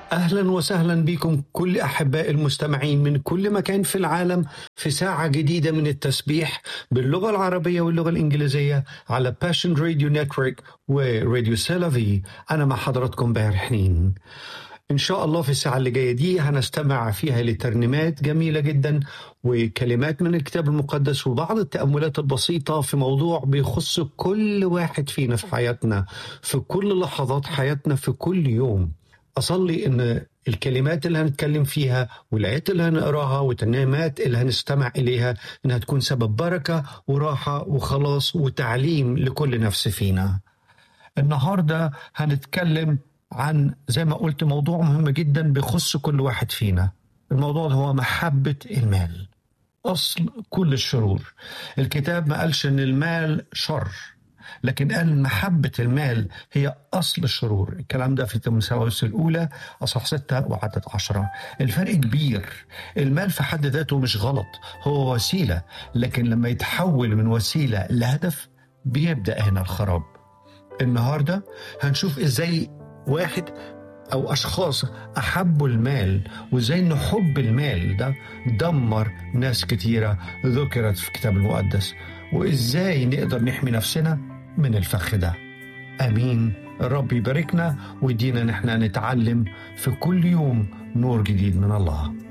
اهلا وسهلا بكم كل احباء المستمعين من كل مكان في العالم في ساعه جديده من التسبيح باللغه العربيه واللغه الانجليزيه على باشن راديو نتورك وراديو سيلافي انا مع حضراتكم باهر حنين ان شاء الله في الساعه اللي جايه دي هنستمع فيها لترنيمات جميله جدا وكلمات من الكتاب المقدس وبعض التاملات البسيطه في موضوع بيخص كل واحد فينا في حياتنا في كل لحظات حياتنا في كل يوم أصلي إن الكلمات اللي هنتكلم فيها والآيات اللي هنقراها والترنيمات اللي هنستمع إليها إنها تكون سبب بركة وراحة وخلاص وتعليم لكل نفس فينا النهاردة هنتكلم عن زي ما قلت موضوع مهم جدا بيخص كل واحد فينا الموضوع ده هو محبة المال أصل كل الشرور الكتاب ما قالش إن المال شر لكن قال محبة المال هي أصل الشرور الكلام ده في تيموثاوس الأولى أصح ستة وعدد عشرة الفرق كبير المال في حد ذاته مش غلط هو وسيلة لكن لما يتحول من وسيلة لهدف بيبدأ هنا الخراب النهاردة هنشوف إزاي واحد أو أشخاص أحبوا المال وإزاي إن حب المال ده دمر ناس كتيرة ذكرت في الكتاب المقدس وإزاي نقدر نحمي نفسنا من الفخ ده امين الرب يباركنا ويدينا نحن نتعلم في كل يوم نور جديد من الله